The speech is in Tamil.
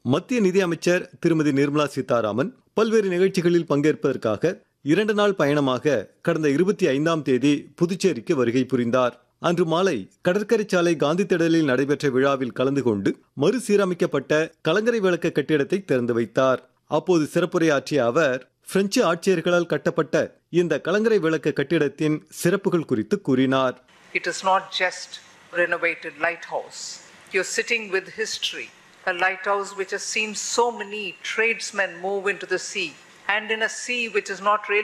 மத்திய நிதியமைச்சர் திருமதி நிர்மலா சீதாராமன் பல்வேறு நிகழ்ச்சிகளில் பங்கேற்பதற்காக இரண்டு நாள் பயணமாக கடந்த இருபத்தி ஐந்தாம் தேதி புதுச்சேரிக்கு வருகை புரிந்தார் அன்று மாலை கடற்கரை சாலை காந்தி திடலில் நடைபெற்ற விழாவில் கலந்து கொண்டு மறுசீரமைக்கப்பட்ட கலங்கரை விளக்க கட்டிடத்தை திறந்து வைத்தார் அப்போது சிறப்புரையாற்றிய அவர் பிரெஞ்சு ஆட்சியர்களால் கட்டப்பட்ட இந்த கலங்கரை விளக்க கட்டிடத்தின் சிறப்புகள் குறித்து கூறினார் It is not just renovated lighthouse. You're sitting with history, a lighthouse which has seen so many tradesmen move into the sea, and in a sea which is not really